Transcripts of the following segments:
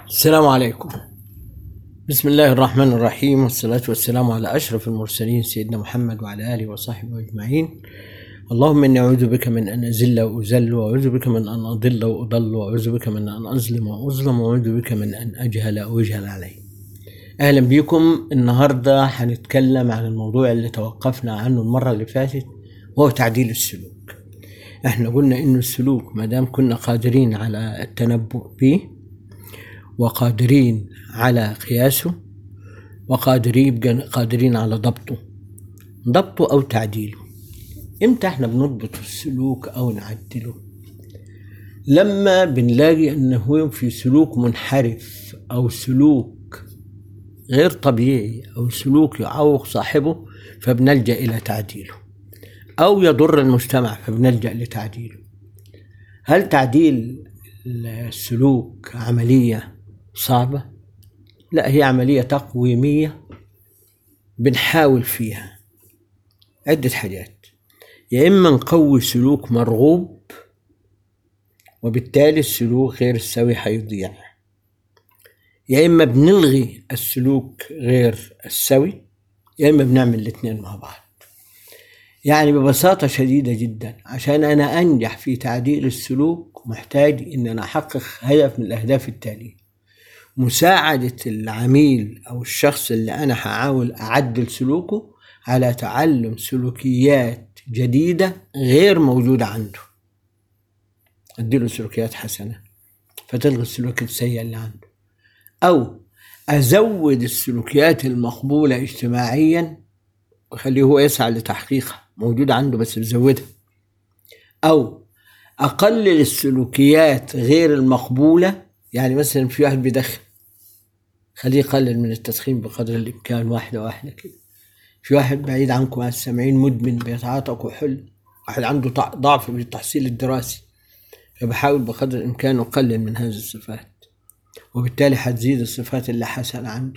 السلام عليكم بسم الله الرحمن الرحيم والصلاة والسلام على أشرف المرسلين سيدنا محمد وعلى آله وصحبه أجمعين اللهم إني أعوذ بك من أن أزل وأزل وأعوذ بك من أن أضل وأضل وأعوذ بك من أن أظلم وأظلم وأعوذ بك من أن أجهل أو يجهل علي أهلا بكم النهاردة هنتكلم عن الموضوع اللي توقفنا عنه المرة اللي فاتت وهو تعديل السلوك احنا قلنا انه السلوك ما دام كنا قادرين على التنبؤ به وقادرين على قياسه وقادرين قادرين على ضبطه ضبطه او تعديله امتى احنا بنضبط السلوك او نعدله لما بنلاقي انه في سلوك منحرف او سلوك غير طبيعي او سلوك يعوق صاحبه فبنلجا الى تعديله او يضر المجتمع فبنلجا لتعديله هل تعديل السلوك عمليه صعبه لا هي عمليه تقويميه بنحاول فيها عده حاجات يا اما نقوي سلوك مرغوب وبالتالي السلوك غير السوي هيضيع يا اما بنلغي السلوك غير السوي يا اما بنعمل الاثنين مع بعض يعني ببساطة شديدة جدا عشان أنا أنجح في تعديل السلوك محتاج إن أنا أحقق هدف من الأهداف التالية مساعدة العميل أو الشخص اللي أنا هحاول أعدل سلوكه على تعلم سلوكيات جديدة غير موجودة عنده أديله سلوكيات حسنة فتلغي السلوك السيء اللي عنده أو أزود السلوكيات المقبولة اجتماعيا وخليه هو يسعى لتحقيقها موجودة عنده بس بزودها أو أقلل السلوكيات غير المقبولة يعني مثلا في واحد بيدخن خليه يقلل من التدخين بقدر الإمكان واحدة واحدة كده في واحد بعيد عنكم عن السامعين مدمن بيتعاطى كحول واحد عنده ضعف في التحصيل الدراسي فبحاول بقدر الإمكان أقلل من هذه الصفات وبالتالي هتزيد الصفات اللي حسنة عنده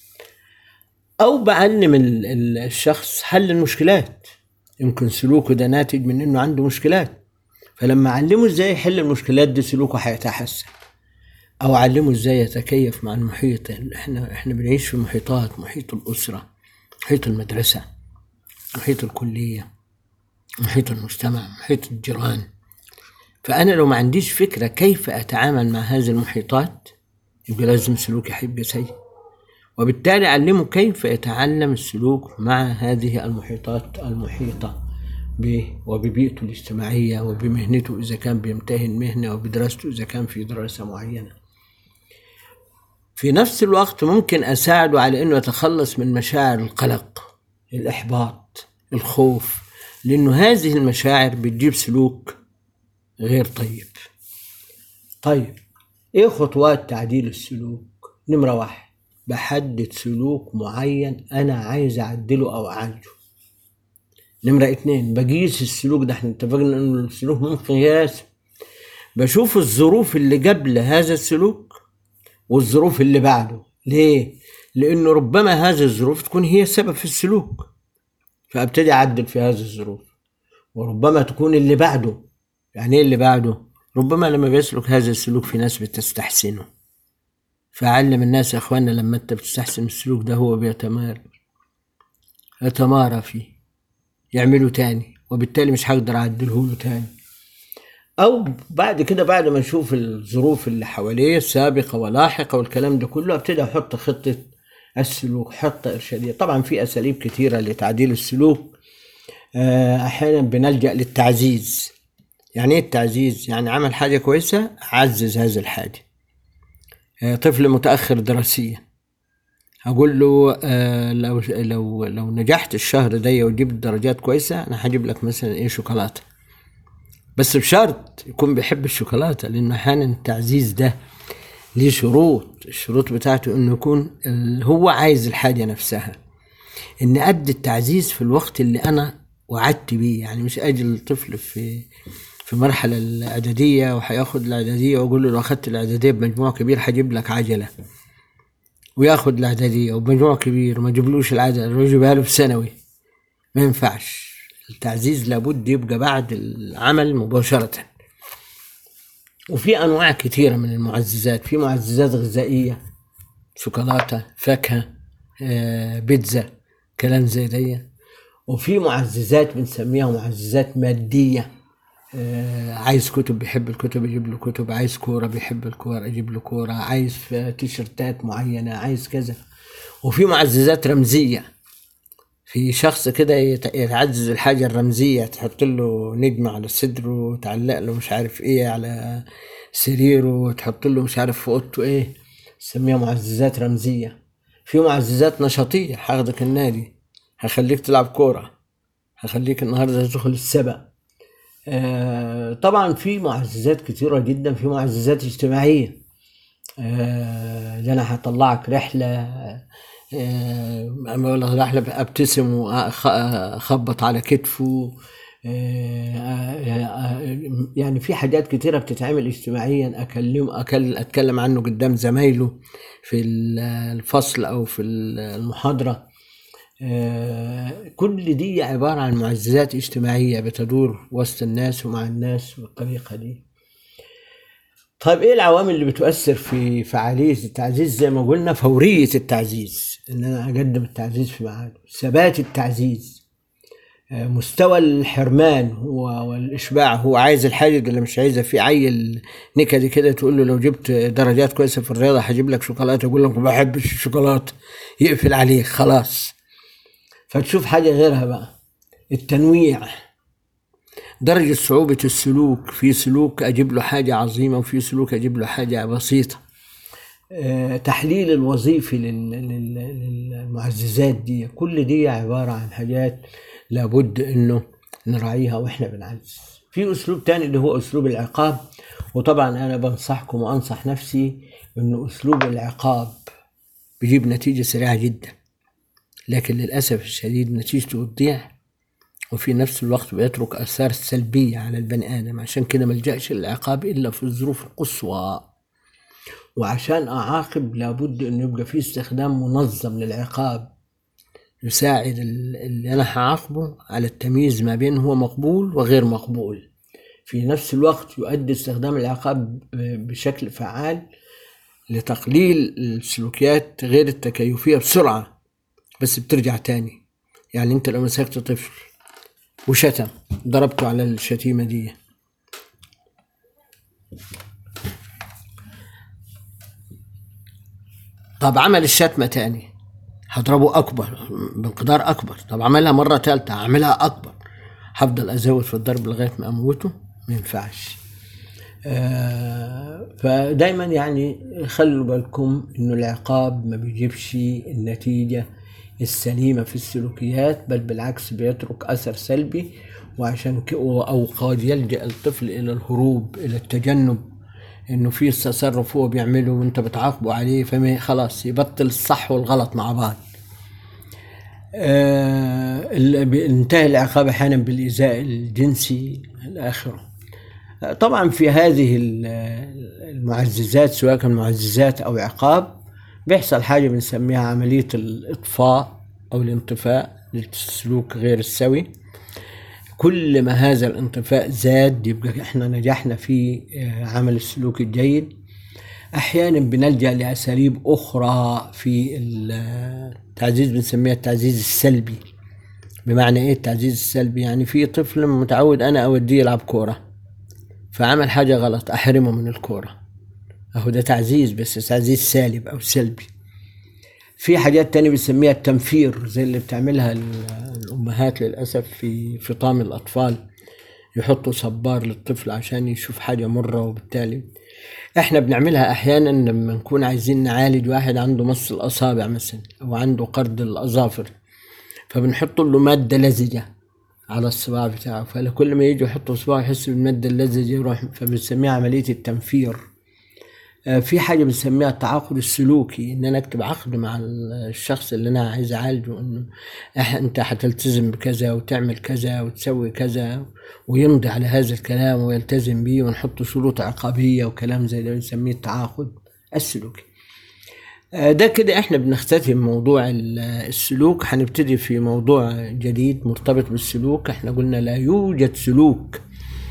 أو بعلم الشخص حل المشكلات يمكن سلوكه ده ناتج من إنه عنده مشكلات فلما أعلمه إزاي يحل المشكلات دي سلوكه هيتحسن أو أعلمه إزاي يتكيف مع المحيط إحنا إحنا بنعيش في محيطات محيط الأسرة محيط المدرسة محيط الكلية محيط المجتمع محيط الجيران فأنا لو ما عنديش فكرة كيف أتعامل مع هذه المحيطات يبقى لازم سلوكي هيبقى سيء وبالتالي أعلمه كيف يتعلم السلوك مع هذه المحيطات المحيطة به وببيئته الاجتماعية وبمهنته إذا كان بيمتهن مهنة وبدراسته إذا كان في دراسة معينة في نفس الوقت ممكن أساعده على أنه يتخلص من مشاعر القلق الإحباط الخوف لأنه هذه المشاعر بتجيب سلوك غير طيب طيب إيه خطوات تعديل السلوك نمرة واحد بحدد سلوك معين انا عايز اعدله او اعالجه نمرة اتنين بقيس السلوك ده احنا اتفقنا ان السلوك من قياس بشوف الظروف اللي قبل هذا السلوك والظروف اللي بعده ليه؟ لانه ربما هذه الظروف تكون هي السبب في السلوك فابتدي اعدل في هذه الظروف وربما تكون اللي بعده يعني ايه اللي بعده؟ ربما لما بيسلك هذا السلوك في ناس بتستحسنه فعلم الناس يا اخوانا لما انت بتستحسن السلوك ده هو بيتمارى يتمارى فيه يعمله تاني وبالتالي مش هقدر اعدله له تاني او بعد كده بعد ما نشوف الظروف اللي حواليه السابقه ولاحقه والكلام ده كله ابتدي احط خطه السلوك خطه ارشاديه طبعا في اساليب كتيره لتعديل السلوك احيانا بنلجا للتعزيز يعني ايه التعزيز يعني عمل حاجه كويسه عزز هذه الحاجه طفل متاخر دراسيا هقول له آه لو لو لو نجحت الشهر ده وجبت درجات كويسه انا هجيب لك مثلا ايه شوكولاته بس بشرط يكون بيحب الشوكولاته لان احيانا التعزيز ده ليه شروط الشروط بتاعته انه يكون هو عايز الحاجه نفسها ان ادي التعزيز في الوقت اللي انا وعدت بيه يعني مش اجي الطفل في في المرحلة الإعدادية وهياخد الإعدادية وأقول له لو أخدت الإعدادية بمجموع كبير هجيب لك عجلة وياخد الإعدادية وبمجموع كبير وما جبلوش العجلة ويجيبها له في ثانوي ما ينفعش التعزيز لابد يبقى بعد العمل مباشرة وفي انواع كثيره من المعززات في معززات غذائيه شوكولاته فاكهه آه، بيتزا كلام زي دي وفي معززات بنسميها معززات ماديه آه، عايز كتب بيحب الكتب يجيب له كتب عايز كوره بيحب الكوره يجيب له كوره عايز في تيشرتات معينه عايز كذا وفي معززات رمزيه في شخص كده يت- يتعزز الحاجة الرمزية تحط له نجمة على صدره وتعلق له مش عارف ايه على سريره وتحط له مش عارف في اوضته ايه تسميها معززات رمزية في معززات نشاطية هاخدك النادي هخليك تلعب كورة هخليك النهاردة تدخل السبق آه طبعا في معززات كتيرة جدا في معززات اجتماعية آه، ده انا هطلعك رحله آه، اما والله رحله ابتسم واخبط على كتفه آه، آه، يعني في حاجات كتيره بتتعمل اجتماعيا اكلم أكل اتكلم عنه قدام زمايله في الفصل او في المحاضره آه، كل دي عباره عن معززات اجتماعيه بتدور وسط الناس ومع الناس بالطريقه دي طيب ايه العوامل اللي بتؤثر في فعاليه التعزيز زي ما قلنا فوريه التعزيز ان انا اقدم التعزيز في ميعاده ثبات التعزيز آه، مستوى الحرمان هو والاشباع هو عايز الحاجه اللي مش عايزها في عيل نكدي كده تقول له لو جبت درجات كويسه في الرياضه هجيب لك شوكولاته يقول لك ما بحبش الشوكولاته يقفل عليك خلاص فتشوف حاجه غيرها بقى التنويع درجة صعوبة السلوك في سلوك أجيب له حاجة عظيمة وفي سلوك أجيب له حاجة بسيطة آه، تحليل الوظيفي لل- لل- للمعززات دي كل دي عبارة عن حاجات لابد انه نراعيها واحنا بنعزز في اسلوب تاني اللي هو اسلوب العقاب وطبعا انا بنصحكم وانصح نفسي انه اسلوب العقاب بيجيب نتيجة سريعة جدا لكن للأسف الشديد نتيجته بتضيع وفي نفس الوقت بيترك آثار سلبية على البني آدم عشان كده ملجأش للعقاب إلا في الظروف القصوى وعشان أعاقب لابد أن يبقى في استخدام منظم للعقاب يساعد ال- اللي أنا هعاقبه على التمييز ما بين هو مقبول وغير مقبول في نفس الوقت يؤدي استخدام العقاب ب- بشكل فعال لتقليل السلوكيات غير التكيفية بسرعة بس بترجع تاني يعني انت لو مسكت طفل وشتم ضربته على الشتيمة دي طب عمل الشتمة تاني هضربه أكبر بمقدار أكبر طب عملها مرة تالتة هعملها أكبر هفضل أزود في الضرب لغاية ما أموته ما ينفعش آه، فدايما يعني خلوا بالكم انه العقاب ما بيجيبش النتيجة السليمة في السلوكيات بل بالعكس بيترك اثر سلبي وعشان كده او قد يلجأ الطفل الى الهروب الى التجنب انه في تصرف هو بيعمله وانت بتعاقبه عليه فما خلاص يبطل الصح والغلط مع بعض آه، ال- بينتهي العقاب احيانا بالايذاء الجنسي الى اخره طبعا في هذه ال- المعززات سواء كان معززات او عقاب بيحصل حاجه بنسميها عمليه الاطفاء او الانطفاء للسلوك غير السوي كل ما هذا الانطفاء زاد يبقى احنا نجحنا في آه، عمل السلوك الجيد احيانا بنلجا لاساليب اخرى في التعزيز بنسميها التعزيز السلبي بمعنى ايه التعزيز السلبي يعني في طفل متعود انا اوديه يلعب كوره فعمل حاجة غلط أحرمه من الكورة أهو ده تعزيز بس تعزيز سالب أو سلبي في حاجات تانية بنسميها التنفير زي اللي بتعملها ال- الأمهات للأسف في فطام الأطفال يحطوا صبار للطفل عشان يشوف حاجة مرة وبالتالي احنا بنعملها احيانا لما نكون عايزين نعالج واحد عنده مص الاصابع مثلا او عنده قرض الاظافر فبنحط له ماده لزجه على الصباع بتاعه فكل ما يجي يحط صباعه يحس بالماده اللزجه يروح فبنسميها عمليه التنفير آه، في حاجه بنسميها التعاقد السلوكي ان انا اكتب عقد مع الشخص اللي انا عايز اعالجه انه إح- انت هتلتزم بكذا وتعمل كذا وتسوي كذا ويمضي على هذا الكلام ويلتزم بيه ونحط شروط عقابيه وكلام زي ده بنسميه التعاقد السلوكي آه، ده كده احنا بنختتم موضوع ال- السلوك هنبتدي في موضوع جديد مرتبط بالسلوك احنا قلنا لا يوجد سلوك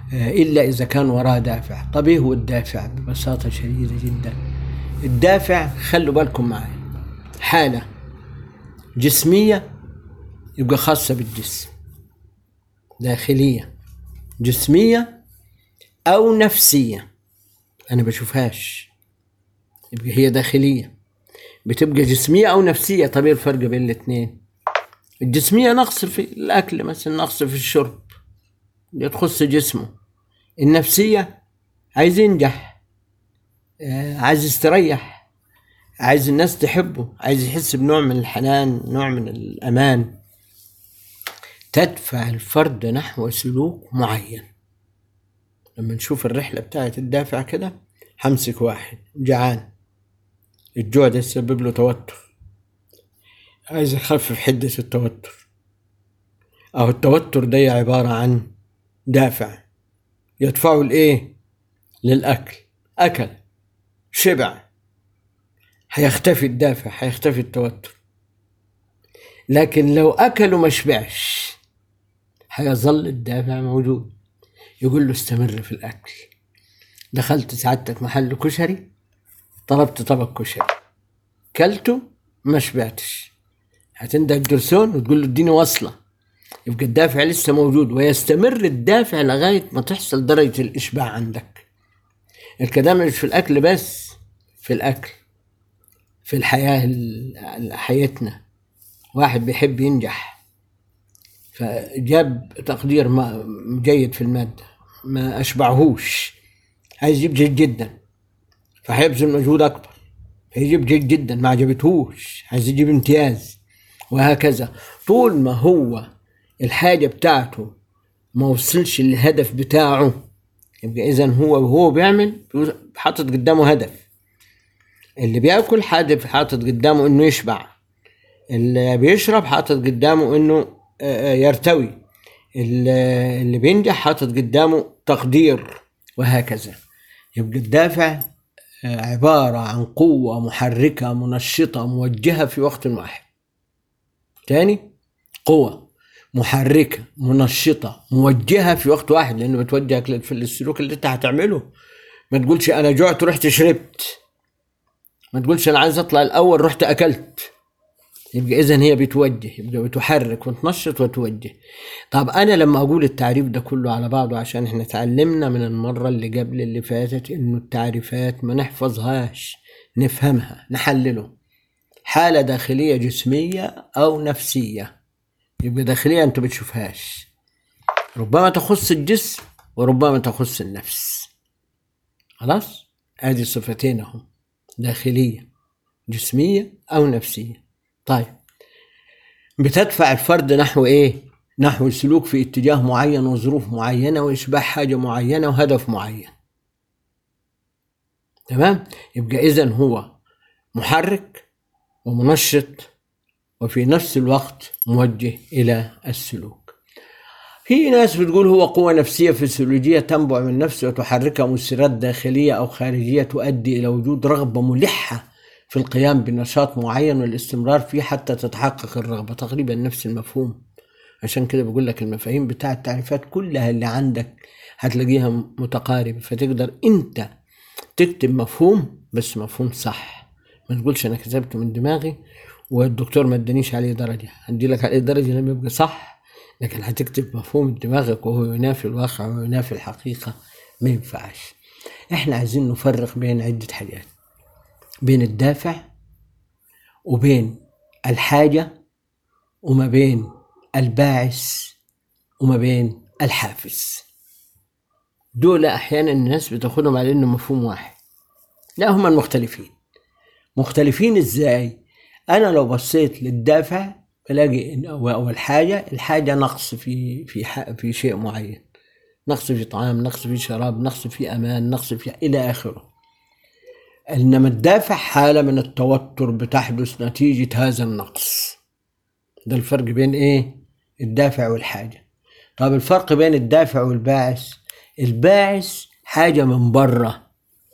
آه، إلا إذا كان وراه دافع طب إيه هو الدافع ببساطة شديدة جدا الدافع خلوا بالكم معي حالة جسمية يبقى خاصة بالجسم داخلية جسمية أو نفسية أنا بشوفهاش يبقى هي داخلية بتبقى جسمية أو نفسية طب إيه الفرق بين الاثنين الجسمية نقص في الأكل مثلا نقص في الشرب اللي تخص جسمه النفسية عايز ينجح آه، عايز يستريح عايز الناس تحبه عايز يحس بنوع من الحنان نوع من الأمان تدفع الفرد نحو سلوك معين لما نشوف الرحلة بتاعت الدافع كده همسك واحد جعان الجوع ده يسبب له توتر عايز يخفف حدة التوتر أو التوتر ده عبارة عن دافع يدفعه لإيه؟ للأكل أكل شبع هيختفي الدافع هيختفي التوتر لكن لو أكل وما شبعش هيظل الدافع موجود يقول له استمر في الأكل دخلت سعادتك محل كشري طلبت طبق كشري كلته ما شبعتش هتنده الجرسون وتقول له اديني وصله يبقى الدافع لسه موجود ويستمر الدافع لغايه ما تحصل درجه الاشباع عندك الكلام مش في الاكل بس في الاكل في الحياه ال- حياتنا واحد بيحب ينجح فجاب تقدير ما جيد في الماده ما اشبعهوش عايز يجيب جيد جدا فهيبذل مجهود اكبر هيجيب جيد جدا ما عجبتهوش عايز يجيب امتياز وهكذا طول ما هو الحاجة بتاعته ما وصلش للهدف بتاعه يبقى إذا هو وهو بيعمل حاطط قدامه هدف اللي بياكل حادف حاطط قدامه إنه يشبع اللي بيشرب حاطط قدامه إنه آه، آه، يرتوي اللي اللي بينجح حاطط قدامه تقدير وهكذا يبقى الدافع آه، عبارة عن قوة محركة منشطة موجهة في وقت واحد تاني قوة محركة منشطة موجهة في وقت واحد لأنه بتوجهك لل- في السلوك اللي أنت هتعمله ما تقولش أنا جعت ورحت شربت ما تقولش أنا عايز أطلع الأول رحت أكلت يبقى إذا هي بتوجه يبقى بتحرك وتنشط وتوجه طب أنا لما أقول التعريف ده كله على بعضه عشان إحنا اتعلمنا من المرة اللي قبل اللي فاتت إنه التعريفات ما نحفظهاش نفهمها نحلله حالة داخلية جسمية أو نفسية يبقى داخلية أنت بتشوفهاش ربما تخص الجسم وربما تخص النفس خلاص هذه صفتين اهو داخلية جسمية أو نفسية طيب بتدفع الفرد نحو إيه؟ نحو سلوك في اتجاه معين وظروف معينة وإشباع حاجة معينة وهدف معين تمام؟ يبقى إذا هو محرك ومنشط وفي نفس الوقت موجه إلى السلوك في ناس بتقول هو قوة نفسية فسيولوجية تنبع من نفس وتحركها مسيرات داخلية أو خارجية تؤدي إلى وجود رغبة ملحة في القيام بنشاط معين والاستمرار فيه حتى تتحقق الرغبة تقريبا نفس المفهوم عشان كده بقول لك المفاهيم بتاع التعريفات كلها اللي عندك هتلاقيها متقاربة فتقدر أنت تكتب مفهوم بس مفهوم صح ما تقولش أنا كتبته من دماغي والدكتور ما ادانيش عليه درجة هدي لك عليه درجة لما يبقى صح لكن هتكتب مفهوم دماغك وهو ينافي الواقع وينافي الحقيقة ما ينفعش احنا عايزين نفرق بين عدة حاجات بين الدافع وبين الحاجة وما بين الباعث وما بين الحافز دول أحيانا الناس بتاخدهم على إنه مفهوم واحد لا هما المختلفين مختلفين إزاي أنا لو بصيت للدافع بلاقي إن أو أو الحاجة الحاجة نقص في في ح- في شيء معين نقص في طعام نقص في شراب نقص في أمان نقص في إلى آخره إنما الدافع حالة من التوتر بتحدث نتيجة هذا النقص ده الفرق بين إيه الدافع والحاجة طب الفرق بين الدافع والباعث الباعث حاجة من بره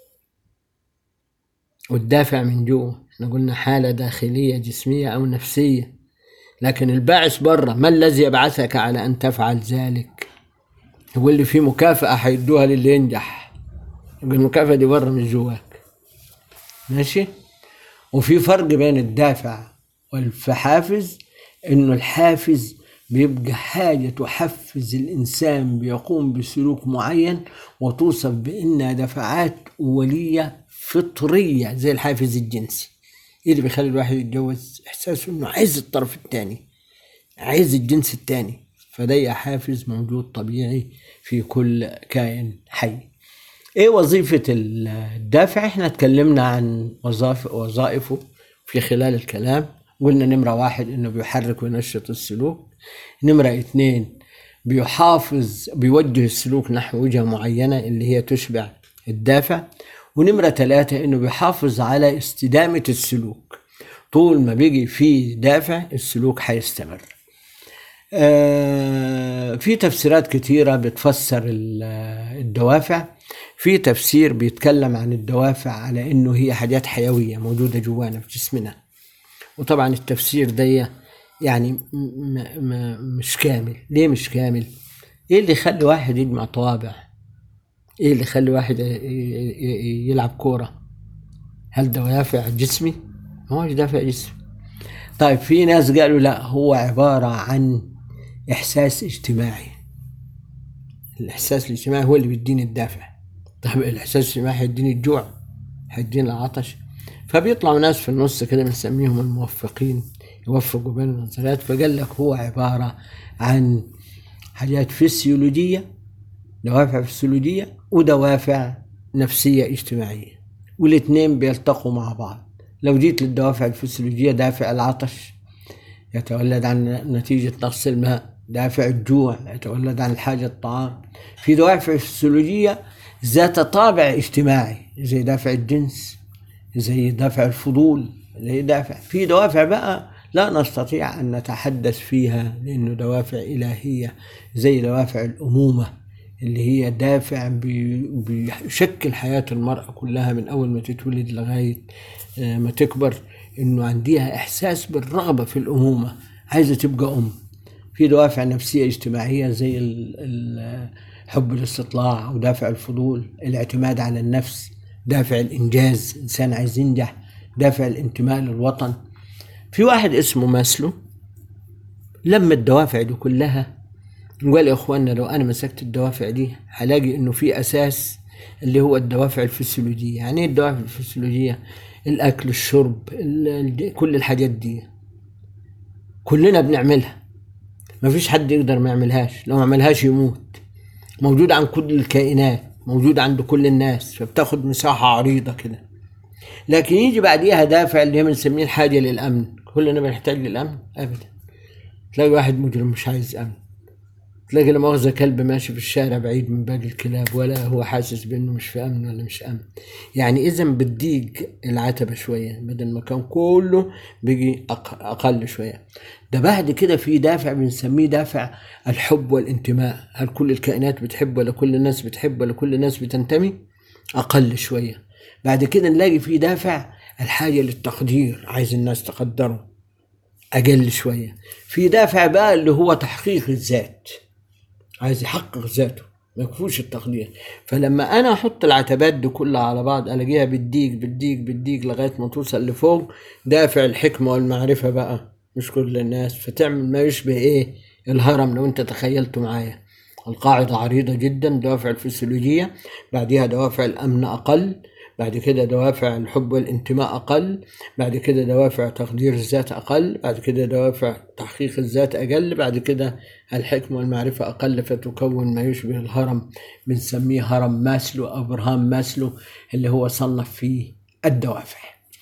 والدافع من جوه احنا قلنا حالة داخلية جسمية أو نفسية لكن الباعث بره ما الذي يبعثك على أن تفعل ذلك يقول لي في مكافأة هيدوها للي ينجح يقول المكافأة دي بره مش جواك ماشي وفي فرق بين الدافع والحافز انه الحافز بيبقى حاجة تحفز الإنسان بيقوم بسلوك معين وتوصف بأنها دفعات أولية فطرية زي الحافز الجنسي إيه اللي بيخلي الواحد يتجوز إحساسه إنه عايز الطرف الثاني عايز الجنس الثاني فده حافز موجود طبيعي في كل كائن حي ايه وظيفة الدافع احنا اتكلمنا عن وظائف وظائفه في خلال الكلام قلنا نمرة واحد انه بيحرك وينشط السلوك نمرة اثنين بيحافظ بيوجه السلوك نحو وجهة معينة اللي هي تشبع الدافع ونمرة ثلاثة انه بيحافظ على استدامة السلوك طول ما بيجي في دافع السلوك حيستمر آه، في تفسيرات كثيرة بتفسر الدوافع في تفسير بيتكلم عن الدوافع على انه هي حاجات حيوية موجودة جوانا في جسمنا وطبعا التفسير ده يعني م م مش كامل ليه مش كامل ايه اللي يخلي واحد يجمع طوابع ايه اللي يخلي واحد يلعب كورة هل دوافع جسمي ما هوش دافع جسمي طيب في ناس قالوا لا هو عبارة عن إحساس اجتماعي الإحساس الاجتماعي هو اللي بيديني الدافع طيب الإحساس الاجتماعي هيديني الجوع هيديني العطش فبيطلعوا ناس في النص كده بنسميهم الموفقين يوفقوا بين النظريات فقال لك هو عبارة عن حاجات فسيولوجية دوافع فسيولوجية ودوافع نفسية اجتماعية والاثنين بيلتقوا مع بعض لو جيت للدوافع الفسيولوجية دافع العطش يتولد عن نتيجة نقص الماء دافع الجوع يتولد عن الحاجة الطعام في دوافع فسيولوجية ذات طابع اجتماعي زي دافع الجنس زي دافع الفضول زي دافع في دوافع بقى لا نستطيع أن نتحدث فيها لأنه دوافع إلهية زي دوافع الأمومة اللي هي دافع بيشكل حياة المرأة كلها من أول ما تتولد لغاية آه، ما تكبر إنه عندها إحساس بالرغبة في الأمومة عايزة تبقى أم في دوافع نفسية اجتماعية زي حب الاستطلاع أو دافع الفضول الاعتماد على النفس دافع الإنجاز إنسان عايز ينجح دافع الانتماء للوطن في واحد اسمه ماسلو لما الدوافع دي كلها قال يا اخوانا لو انا مسكت الدوافع دي هلاقي انه في اساس اللي هو الدوافع الفسيولوجيه يعني ايه الدوافع الفسيولوجيه الاكل الشرب كل الحاجات دي كلنا بنعملها ما فيش حد يقدر ما يعملهاش لو ما عملهاش يموت موجود عند كل الكائنات موجود عند كل الناس فبتاخد مساحة عريضة كده لكن يجي بعديها دافع اللي هي بنسميه الحاجة للأمن كلنا بنحتاج للأمن أبدا تلاقي واحد مجرم مش عايز أمن تلاقي لا مؤاخذة كلب ماشي في الشارع بعيد من باقي الكلاب ولا هو حاسس بانه مش في امن ولا مش امن يعني اذا بتضيق العتبة شوية بدل ما كان كله بيجي اقل شوية ده بعد كده في دافع بنسميه دافع الحب والانتماء هل كل الكائنات بتحب ولا كل الناس بتحب ولا كل الناس بتنتمي اقل شوية بعد كده نلاقي في دافع الحاجة للتقدير عايز الناس تقدره أقل شوية في دافع بقى اللي هو تحقيق الذات عايز يحقق ذاته ما يكفوش التقدير فلما انا احط العتبات دي كلها على بعض الاقيها بالديك بالديك بالديك لغايه ما توصل لفوق دافع الحكمه والمعرفه بقى مش كل الناس فتعمل ما يشبه ايه الهرم لو انت تخيلته معايا القاعدة عريضة جدا دوافع الفسيولوجية بعدها دوافع الأمن أقل بعد كده دوافع الحب والانتماء أقل بعد كده دوافع تقدير الذات أقل بعد كده دوافع تحقيق الذات أقل بعد كده الحكمة والمعرفة أقل فتكون ما يشبه الهرم بنسميه هرم ماسلو أو برهام ماسلو اللي هو صنف فيه الدوافع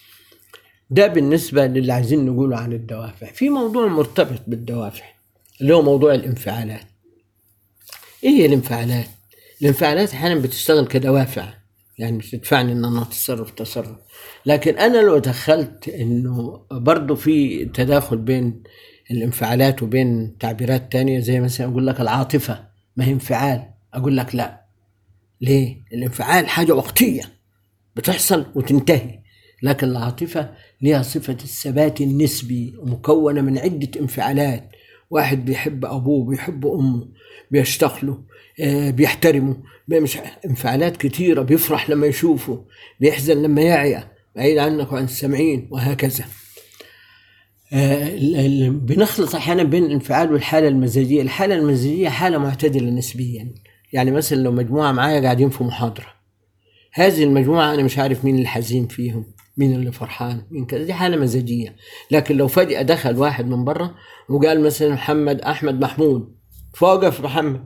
ده بالنسبة للي عايزين نقوله عن الدوافع في موضوع مرتبط بالدوافع اللي هو موضوع الانفعالات ايه هي الانفعالات الانفعالات احيانا بتشتغل كدوافع يعني مش تدفعني ان انا اتصرف تصرف لكن انا لو دخلت انه برضه في تداخل بين الانفعالات وبين تعبيرات تانية زي مثلا اقول لك العاطفة ما هي انفعال اقول لك لا ليه الانفعال حاجة وقتية بتحصل وتنتهي لكن العاطفة لها صفة الثبات النسبي ومكونة من عدة انفعالات واحد بيحب ابوه بيحب امه بيشتغله آه، بيحترمه مش انفعالات كتيرة بيفرح لما يشوفه بيحزن لما يعيا بعيد عنك وعن السامعين وهكذا آه، ال- ال- بنخلط احيانا بين الانفعال والحاله المزاجيه، الحاله المزاجيه حاله معتدله نسبيا، يعني مثلا لو مجموعه معايا قاعدين في محاضره هذه المجموعه انا مش عارف مين الحزين فيهم، مين اللي فرحان، مين كذا، دي حاله مزاجيه، لكن لو فجاه دخل واحد من بره وقال مثلا محمد احمد محمود فوقف محمد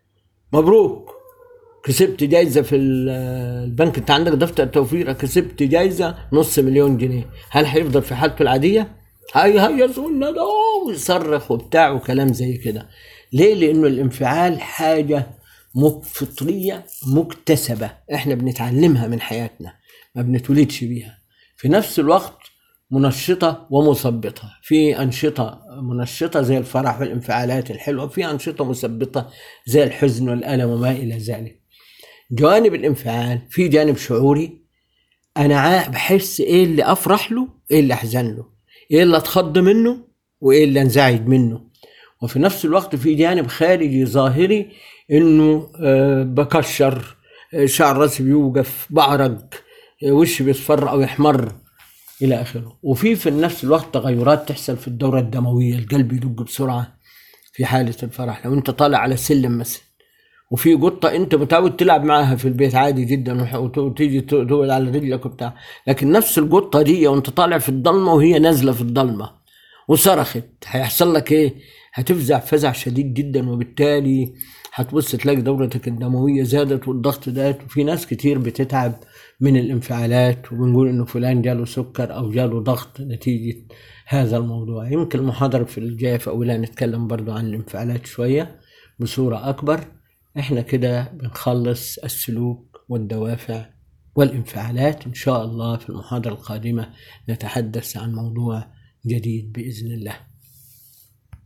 مبروك كسبت جايزه في ال- البنك انت عندك دفتر توفير كسبت جايزه نص مليون جنيه هل هيفضل في حالته العاديه هاي هاي الندى ويصرخ وبتاع وكلام زي كده ليه لانه الانفعال حاجه مك- فطريه مكتسبه احنا بنتعلمها من حياتنا ما بنتولدش بيها في نفس الوقت منشطة ومثبطة في أنشطة منشطة زي الفرح والانفعالات الحلوة في أنشطة مثبطة زي الحزن والألم وما إلى ذلك جوانب الانفعال في جانب شعوري انا عا- بحس ايه اللي افرح له ايه اللي احزن له ايه اللي اتخض منه وايه اللي انزعج منه وفي نفس الوقت في جانب خارجي ظاهري انه آه، بكشر آه، شعر راسي بيوقف بعرق آه، وشي بيصفر او يحمر الى اخره وفي في نفس الوقت تغيرات تحصل في الدوره الدمويه القلب يدق بسرعه في حاله الفرح لو انت طالع على السلم مثلا وفي قطة أنت متعود تلعب معاها في البيت عادي جدا وح- وت- وتيجي ت- تقعد على رجلك وبتاع لكن نفس القطة دي وأنت طالع في الضلمة وهي نازلة في الضلمة وصرخت هيحصل لك إيه؟ هتفزع فزع شديد جدا وبالتالي هتبص تلاقي دورتك الدموية زادت والضغط زاد وفي ناس كتير بتتعب من الانفعالات وبنقول إنه فلان جاله سكر أو جاله ضغط نتيجة هذا الموضوع يمكن المحاضرة في الجاية في أولها نتكلم برضو عن الانفعالات شوية بصورة أكبر احنا كده بنخلص السلوك والدوافع والانفعالات ان شاء الله في المحاضرة القادمة نتحدث عن موضوع جديد بإذن الله